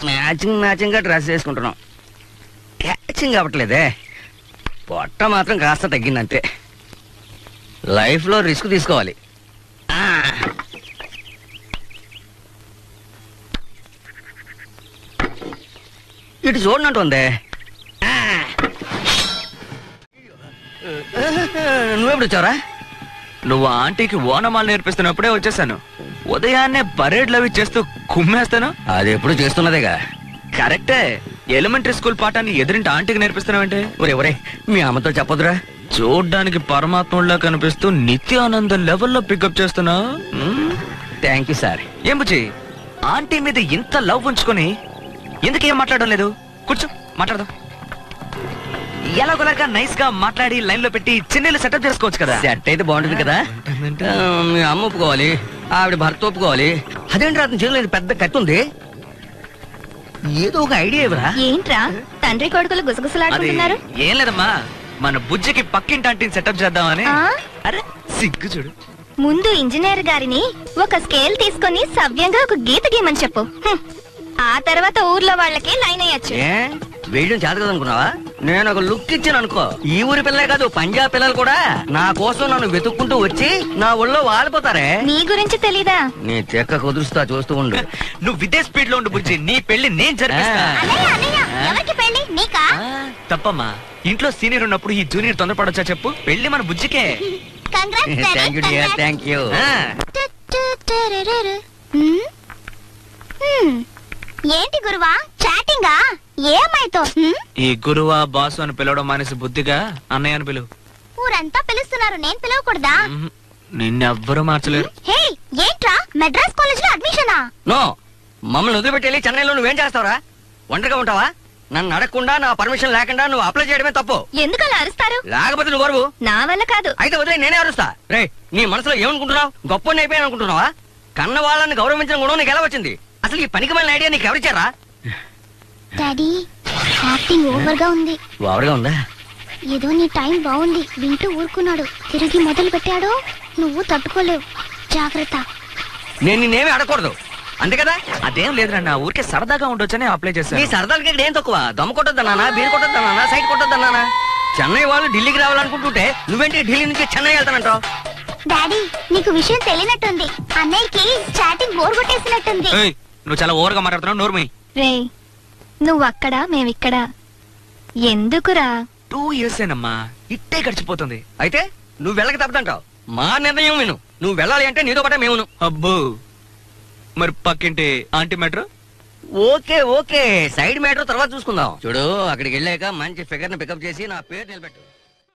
Matching matching గా dress వేసుకుంటున్నాం catching అవ్వట్లేదే పొట్ట మాత్రం కాస్త తగ్గిందంతే లైఫ్ లో రిస్క్ తీసుకోవాలి ఆ. ఇటు చూడనట్టుంది ఆ. నువ్వెప్పుడు వచ్చావరా నువ్వు ఆంటీకి ఓనమాలు నేర్పిస్తున్నప్పుడే వచ్చేసాను ఉదయాన్నే పరేడ్లు అవి చేస్తూ కుమ్మేస్తాను అది ఎప్పుడు చేస్తున్నదేగా కరెక్టే ఎలిమెంటరీ స్కూల్ పాఠాన్ని ఎదురింటి ఆంటీకి నేర్పిస్తున్నావంటే ఒరే ఒరే మీ అమ్మతో చెప్పదురా చూడ్డానికి పరమాత్ముడిలా కనిపిస్తూ నిత్యానంద లెవెల్లో పికప్ చేస్తున్నా థ్యాంక్ యూ సార్ ఏం బుజ్జి ఆంటీ మీద ఇంత లవ్ ఉంచుకొని ఎందుకు ఏం మాట్లాడడం లేదు కూర్చో మాట్లాడదాం ఎలాగోలాగా నైస్ గా మాట్లాడి లైన్ లో పెట్టి చిన్నీళ్ళు సెటప్ చేసుకోవచ్చు కదా సెట్ అయితే బాగుంటుంది కదా ఆ, మీ అమ్మ ఒప్పుకోవాలి ఆవిడ భర్త ఒప్పుకోవాలి అదేంటి అతని చేతిలో ఇది పెద్ద కత్తి ఉంది ఏదో ఒక ఐడియా ఇవ్వరా ఏంట్రా తండ్రి కొడుకులు అది గుసగుసలాడుకుంటున్నారు ఏం లేదమ్మా మన బుజ్జికి పక్కింటి ఆంటీని సెటప్ చేద్దామని ఆ? అరే సిగ్గు చూడు ముందు ఇంజనీర్ గారిని ఒక స్కేల్ తీసుకొని సవ్యంగా ఒక గీత గీయమని చెప్పు హ్మ్. ఆ తర్వాత ఊర్లో వాళ్ళకి లైన్ అయ్యొచ్చు ఏ వేయడం చేత కదా అనుకున్నావా నేను ఒక లుక్ ఇచ్చాను అనుకో ఈ ఊరి పిల్లలే కాదు పంజాబ్ పిల్లలు కూడా నా కోసం నన్ను వెతుక్కుంటూ వచ్చి నా ఒళ్ళో వాలిపోతారే నీ గురించి తెలీదా నీ చెక్క కుదురుస్తా చూస్తూ ఉండు నువ్వు విదే స్పీడ్ లో ఉండు బుజ్జి నీ పెళ్లి నేను జరిపిస్తా ఆ. అన్నయ్య అన్నయ్య ఎవరికి పెళ్లి నీకా ఆ, తప్పమ్మా ఇంట్లో సీనియర్ ఉన్నప్పుడు ఈ జూనియర్ తొందరపడొచ్చా చెప్పు పెళ్లి మన బుజ్జికే thank you dear thank you ఆ, హ్మ్? హ్మ్. ఏంటి గురువా చాటింగా ఏ అమ్మాయితో హ్మ్? ఈ గురువా బాసు అని పిలవడం మానేసి బుద్ధిగా అన్నయ్య అని పిలువు ఊరంతా పిలుస్తున్నారు నేను పిలవకూడదా మ్మ్. నిన్నెవ్వరూ మార్చలేరు హే ఏంట్రా మెడ్రాస్ కాలేజ్ లో అడ్మిషనా నో మమ్మల్ని వదిలిపెట్టి వెళ్ళి చెన్నైలో నువ్వేం చేస్తావురా ఒంటరిగా ఉంటావా నన్ను అడగకుండా నా పర్మిషన్ లేకుండా నువ్వు అప్లై చేయడమే తప్పు ఎందుకు అలా అరుస్తారు లేకపోతే నువ్వు గొడవు నా వల్ల కాదు అయితే వదిలే నేనే అరుస్తా రే నీ మనసులో ఏమనుకుంటున్నావు గొప్ప అయిపోయాను అనుకుంటున్నావా కన్న వాళ్ళని గౌరవించిన గుణం నీకు ఎలా వచ్చింది అసలు ఈ పనికి మళ్ళీ ఐడియా నీకు ఎవరిచ్చారా డాడీ యాక్టింగ్ ఓవర్ గా ఉంది ఓవర్గా ఉందా ఏదో నీ టైం బాగుంది వింటూ ఊరుకున్నాడు తిరిగి మొదలు పెట్టాడు నువ్వు తట్టుకోలేవు జాగ్రత్త నేను నిన్నేమి అడగకూడదు అంతే కదా అదేం లేదురా నా ఊరికే సరదాగా ఉండొచ్చని అప్లై నీ చేశాను సరదాలకి ఇక్కడ ఏం తక్కువ దమ్ము కొట్టొద్దన్నానా బీరు కొట్టొద్దన్నానా సైట్ కొట్టొద్దన్నానా చెన్నై వాళ్ళు ఢిల్లీకి రావాలనుకుంటుంటే నువ్వేంటి ఢిల్లీ నుంచి చెన్నై వెళ్తానంటావు డాడీ నీకు విషయం తెలియనట్టుంది అన్నయ్యకి చాటింగ్ బోర్ కొట్టేసినట్టుంది ఏయ్, నువ్వు చాలా ఓవర్గా మాట్లాడుతున్నావు నోర్మి రే నువ్వు అక్కడ మేమిక్కడ ఎందుకురా టూ ఇయర్స్ ఏనమ్మా ఇట్టే గడిచిపోతుంది అయితే నువ్వు వెళ్ళక తప్పదంటావు మా నిర్ణయం విను నువ్వు వెళ్ళాలి అంటే నీతో పాటే మేమును అబ్బో మరి పక్కింటి aunty matter okay okay side matter తర్వాత చూసుకుందాం చూడు అక్కడికి వెళ్ళాక మంచి ఫిగర్ ని పికప్ చేసి నా పేరు నిలబెట్టు